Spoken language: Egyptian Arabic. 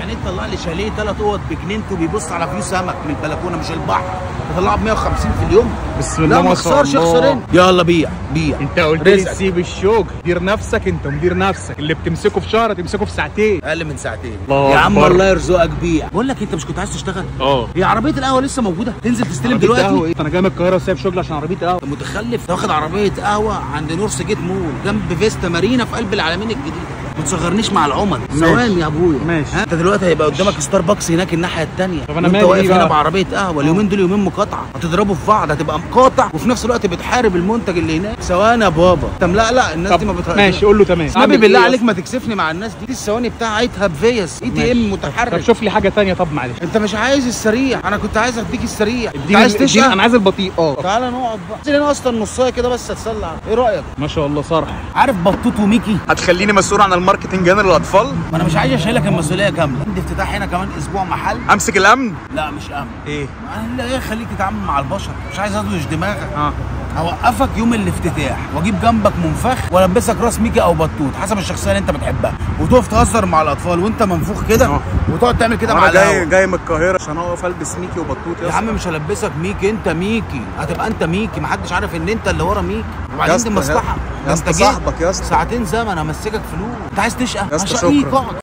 يعني تطلع لي شاليه ثلاث اوض بجنينته بيبص على فيو سمك من البلكونه مش البحر تطلعه ب 150 في اليوم بسم لا الله ما ما شاء اخسرش الله اخسرين يلا بيع بيع انت قلت لي رزقك. سيب الشغل دير نفسك انت مدير نفسك اللي بتمسكه في شهر تمسكه في ساعتين اقل من ساعتين الله يا عم أكبر. الله يرزقك بيع بقول لك انت مش كنت عايز تشتغل اه هي عربيه القهوه لسه موجوده تنزل تستلم عربية قهوة دلوقتي ايه انا جاي من القاهره وسايب شغل عشان عربيه قهوه انت متخلف واخد عربيه قهوه عند نور سجيت مول جنب فيستا مارينا في قلب العالمين الجديده ما تصغرنيش مع العملاء ثواني يا ابويا ماشي. ها؟ انت دلوقتي هيبقى قدامك ستاربكس هناك الناحيه الثانيه طب أنا وانت مالي واقف إيه هنا بقى؟ بعربيه قهوه اليومين دول يومين مقاطعه هتضربوا في بعض هتبقى مقاطع وفي نفس الوقت بتحارب المنتج اللي هناك ثواني يا بابا طب لا لا الناس طب دي ما بتهزرش ماشي قول له تمام نبي أعمل بالله إيه عليك أصلاً؟ ما تكسفني مع الناس دي الثواني بتاعتها بفيس اي تي ماشي. ام طب متحرك شوف لي حاجه تانية طب معلش انت مش عايز السريع انا كنت عايز اديك السريع انت اديني عايز اديني- تشقى انا عايز البطيء اه تعالى نقعد بقى انزل هنا اصلا نصايه كده بس اتسلى ايه رايك ما شاء الله صرح عارف بطوط وميكي هتخليني مسؤول عن الماركتنج هنا للاطفال ما انا مش عايز اشيلك المسؤوليه كامله عندي افتتاح هنا كمان اسبوع محل امسك الامن لا مش امن ايه انا لا ايه خليك تتعامل مع البشر مش عايز ادوش دماغك اه هوقفك يوم الافتتاح واجيب جنبك منفخ والبسك راس ميكي او بطوط حسب الشخصيه اللي انت بتحبها وتقف تهزر مع الاطفال وانت منفوخ كده اه. وتقعد تعمل كده مع انا جاي القهوه جاي من القاهره عشان اقف البس ميكي وبطوط يا عم مش هلبسك ميكي انت ميكي هتبقى انت ميكي محدش عارف ان انت اللي ورا ميكي وبعدين دي اسطى، مصلحه يا ده اسطى انت جيت صاحبك يا اسطى ساعتين زمن همسكك فلوس انت عايز تشقى يا اسطى هشقيك شكرا. اقعد